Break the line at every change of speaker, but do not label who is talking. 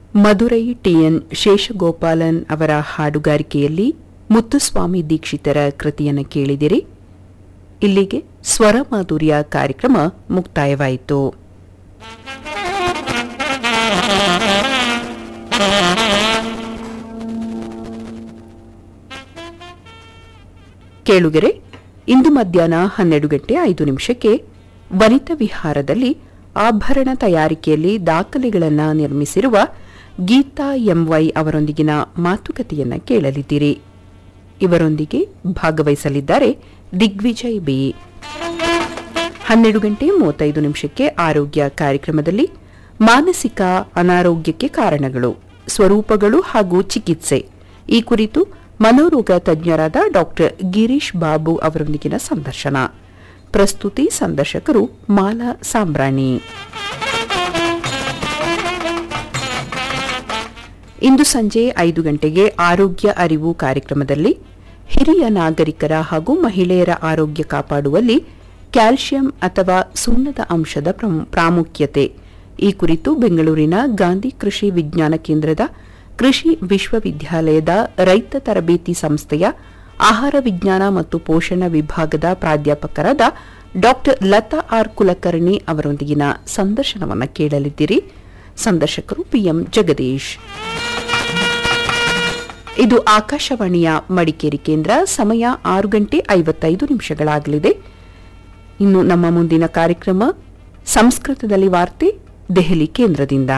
Madurai TN ಶೇಷಗೋಪಾಲನ್ ಅವರ ಹಾಡುಗಾರಿಕೆಯಲ್ಲಿ ಮುತ್ತುಸ್ವಾಮಿ ದೀಕ್ಷಿತರ ಕೃತಿಯನ್ನು ಕೇಳಿದಿರಿ ಇಲ್ಲಿಗೆ ಸ್ವರ ಮಾಧುರ್ಯ ಕಾರ್ಯಕ್ರಮ ಮುಕ್ತಾಯವಾಯಿತು ಕೇಳುಗರೆ ಇಂದು ಮಧ್ಯಾಹ್ನ ಹನ್ನೆರಡು ಗಂಟೆ ಐದು ನಿಮಿಷಕ್ಕೆ ವನಿತಾ ವಿಹಾರದಲ್ಲಿ ಆಭರಣ ತಯಾರಿಕೆಯಲ್ಲಿ ದಾಖಲೆಗಳನ್ನು ನಿರ್ಮಿಸಿರುವ ಗೀತಾ ಎಂವೈ ಅವರೊಂದಿಗಿನ ಮಾತುಕತೆಯನ್ನ ಕೇಳಲಿದ್ದೀರಿ ಇವರೊಂದಿಗೆ ಭಾಗವಹಿಸಲಿದ್ದಾರೆ ದಿಗ್ವಿಜಯ್ ಬಿ ಹನ್ನೆರಡು ಗಂಟೆ ಮೂವತ್ತೈದು ನಿಮಿಷಕ್ಕೆ ಆರೋಗ್ಯ ಕಾರ್ಯಕ್ರಮದಲ್ಲಿ ಮಾನಸಿಕ ಅನಾರೋಗ್ಯಕ್ಕೆ ಕಾರಣಗಳು ಸ್ವರೂಪಗಳು ಹಾಗೂ ಚಿಕಿತ್ಸೆ ಈ ಕುರಿತು ಮನೋರೋಗ ತಜ್ಞರಾದ ಡಾಕ್ಟರ್ ಗಿರೀಶ್ ಬಾಬು ಅವರೊಂದಿಗಿನ ಸಂದರ್ಶನ ಪ್ರಸ್ತುತಿ ಸಂದರ್ಶಕರು ಮಾಲಾ ಸಾಂಬ್ರಾಣಿ ಇಂದು ಸಂಜೆ ಐದು ಗಂಟೆಗೆ ಆರೋಗ್ಯ ಅರಿವು ಕಾರ್ಯಕ್ರಮದಲ್ಲಿ ಹಿರಿಯ ನಾಗರಿಕರ ಹಾಗೂ ಮಹಿಳೆಯರ ಆರೋಗ್ಯ ಕಾಪಾಡುವಲ್ಲಿ ಕ್ಯಾಲ್ಸಿಯಂ ಅಥವಾ ಸುಣ್ಣದ ಅಂಶದ ಪ್ರಮು- ಪ್ರಾಮುಖ್ಯತೆ ಈ ಕುರಿತು ಬೆಂಗಳೂರಿನ ಗಾಂಧಿ ಕೃಷಿ ವಿಜ್ಞಾನ ಕೇಂದ್ರದ ಕೃಷಿ ವಿಶ್ವವಿದ್ಯಾಲಯದ ರೈತ ತರಬೇತಿ ಸಂಸ್ಥೆಯ ಆಹಾರ ವಿಜ್ಞಾನ ಮತ್ತು ಪೋಷಣ ವಿಭಾಗದ ಪ್ರಾಧ್ಯಾಪಕರಾದ ಡಾಕ್ಟರ್ ಲತಾ ಆರ್ ಕುಲಕರ್ಣಿ ಅವರೊಂದಿಗಿನ ಸಂದರ್ಶನವನ್ನು ಕೇಳಲಿದ್ದೀರಿ ಸಂದರ್ಶಕರು ಪಿಎಂ ಜಗದೀಶ್ ಇದು ಆಕಾಶವಾಣಿಯ ಮಡಿಕೇರಿ ಕೇಂದ್ರ ಸಮಯ ಆರು ಗಂಟೆ ಐವತ್ತೈದು ನಿಮಿಷಗಳಾಗಲಿದೆ ಇನ್ನು ನಮ್ಮ ಮುಂದಿನ ಕಾರ್ಯಕ್ರಮ ಸಂಸ್ಕೃತದಲ್ಲಿ ವಾರ್ತೆ ದೆಹಲಿ ಕೇಂದ್ರದಿಂದ